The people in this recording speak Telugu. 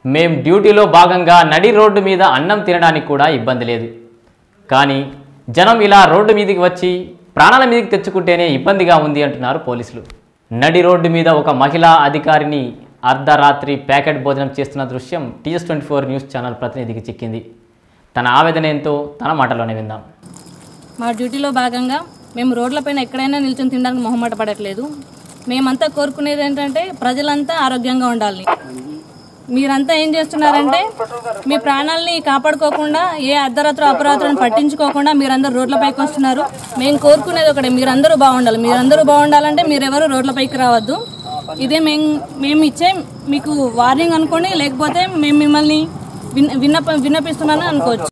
మేం డ్యూటీలో భాగంగా నడి రోడ్డు మీద అన్నం తినడానికి కూడా ఇబ్బంది లేదు కానీ జనం ఇలా రోడ్డు మీదకి వచ్చి ప్రాణాల మీదకి తెచ్చుకుంటేనే ఇబ్బందిగా ఉంది అంటున్నారు పోలీసులు నడి రోడ్డు మీద ఒక మహిళా అధికారిని అర్ధరాత్రి ప్యాకెట్ భోజనం చేస్తున్న దృశ్యం TS twenty four news channel ప్రతినిధికి చిక్కింది తన ఆవేదన ఏంతో తన మాటలోనే విందాం మా డ్యూటీలో భాగంగా మేము రోడ్లపైన ఎక్కడైనా నిల్చొని తినడానికి మొహమాట పడట్లేదు మేమంతా కోరుకునేది ఏంటంటే ప్రజలంతా ఆరోగ్యంగా ఉండాలి మీరంతా ఏం చేస్తున్నారంటే మీ ప్రాణాలని కాపాడుకోకుండా ఏ అర్ధరాత్రి అపరాత్రులను పట్టించుకోకుండా మీరందరూ రోడ్లపైకి వస్తున్నారు మేము కోరుకునేది ఒకటే మీరందరూ బాగుండాలి మీరందరూ బాగుండాలంటే మీరెవరు రోడ్లపైకి రావద్దు ఇదే మేము మేము ఇచ్చే మీకు వార్నింగ్ అనుకోండి లేకపోతే మేము మిమ్మల్ని విన్న విన్నప విన్నపిస్తున్నానని అనుకోవచ్చు